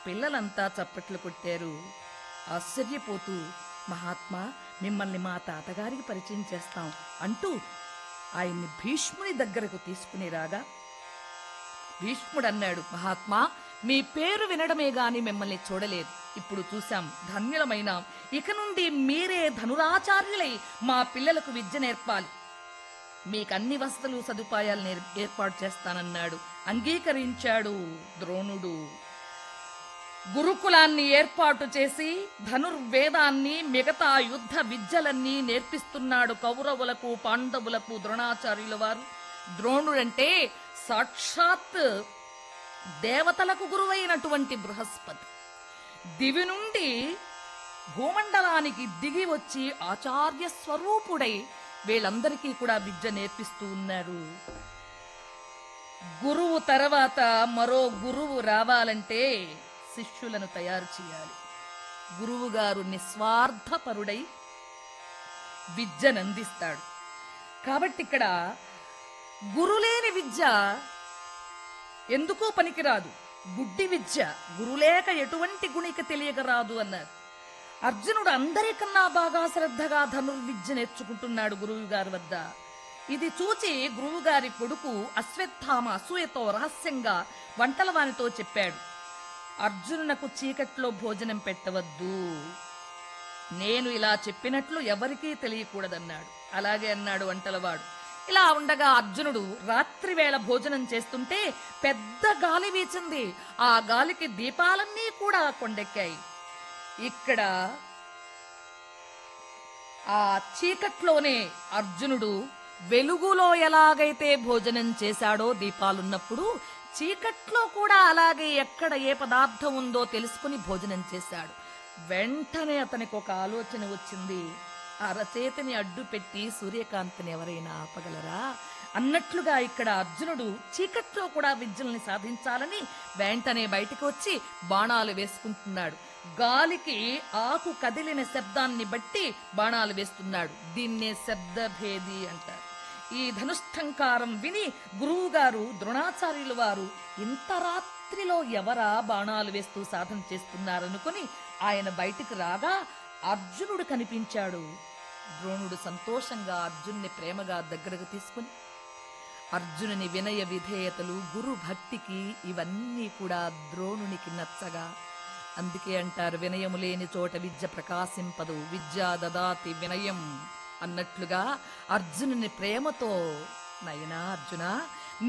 పిల్లలంతా చప్పట్లు కొట్టారు ఆశ్చర్యపోతూ మహాత్మా మిమ్మల్ని మా తాతగారికి పరిచయం చేస్తాం అంటూ ఆయన్ని భీష్ముని దగ్గరకు తీసుకుని రాగా భీష్ముడు అన్నాడు మహాత్మా మీ పేరు వినడమే గాని మిమ్మల్ని చూడలేదు ఇప్పుడు చూశాం ధన్యులమైన ఇక నుండి మీరే ధనురాచార్యులై మా పిల్లలకు విద్య నేర్పాలి మీకు అన్ని వసతులు సదుపాయాలు నేర్- ఏర్పాటు చేస్తానన్నాడు అంగీకరించాడు ద్రోణుడు గురుకులాన్ని ఏర్పాటు చేసి ధనుర్వేదాన్ని మిగతా యుద్ధ విద్యలన్నీ నేర్పిస్తున్నాడు కౌరవులకు పాండవులకు ద్రోణాచార్యుల వారు ద్రోణుడంటే సాక్షాత్ దేవతలకు గురువైనటువంటి బృహస్పతి దివి నుండి భూమండలానికి దిగి వచ్చి ఆచార్య స్వరూపుడై వీళ్ళందరికీ కూడా విద్య నేర్పిస్తూ ఉన్నారు గురువు తర్వాత మరో గురువు రావాలంటే శిష్యులను తయారు చేయాలి గురువు గారు నిస్వార్థపరుడై విద్యనందిస్తాడు కాబట్టి ఇక్కడ గురులేని విద్య ఎందుకూ పనికిరాదు గుడ్డి విద్య గురులేక ఎటువంటి గుణిక తెలియక రాదు అన్నారు అర్జునుడు అందరికన్నా బాగా శ్రద్ధగా ధనుర్విద్య నేర్చుకుంటున్నాడు గురువు గారి వద్ద ఇది చూచి గురువు గారి కొడుకు అశ్వత్థామ అసూయతో రహస్యంగా వంటల వానితో చెప్పాడు అర్జునునకు చీకట్లో భోజనం పెట్టవద్దు నేను ఇలా చెప్పినట్లు ఎవరికీ తెలియకూడదన్నాడు అలాగే అన్నాడు వంటలవాడు ఇలా ఉండగా అర్జునుడు రాత్రి వేళ భోజనం చేస్తుంటే పెద్ద గాలి వీచింది ఆ గాలికి దీపాలన్నీ కూడా కొండెక్కాయి ఇక్కడ ఆ చీకట్లోనే అర్జునుడు వెలుగులో ఎలాగైతే భోజనం చేశాడో దీపాలున్నప్పుడు చీకట్లో కూడా అలాగే ఎక్కడ ఏ పదార్థం ఉందో తెలుసుకుని భోజనం చేశాడు వెంటనే అతనికి ఒక ఆలోచన వచ్చింది అరచేతిని అడ్డు పెట్టి సూర్యకాంతిని ఎవరైనా ఆపగలరా అన్నట్లుగా ఇక్కడ అర్జునుడు చీకట్లో కూడా విద్యల్ని సాధించాలని వెంటనే బయటకు వచ్చి బాణాలు వేసుకుంటున్నాడు గాలికి ఆకు కదిలిన శబ్దాన్ని బట్టి బాణాలు వేస్తున్నాడు దీన్నే శబ్దభేది అంటారు ఈ ధనుష్టంకారం విని గురువుగారు ద్రోణాచార్యుల వారు ఇంత రాత్రిలో ఎవరా బాణాలు వేస్తూ సాధన చేస్తున్నారనుకుని ఆయన బయటికి రాగా అర్జునుడు కనిపించాడు ద్రోణుడు సంతోషంగా అర్జున్ని ప్రేమగా దగ్గరకు తీసుకుని అర్జునుని వినయ విధేయతలు గురు భక్తికి ఇవన్నీ కూడా ద్రోణునికి నచ్చగా అందుకే అంటారు వినయము లేని చోట విద్య ప్రకాశింపదు విద్యా దదాతి వినయం అన్నట్లుగా అర్జునుని ప్రేమతో నయనా అర్జున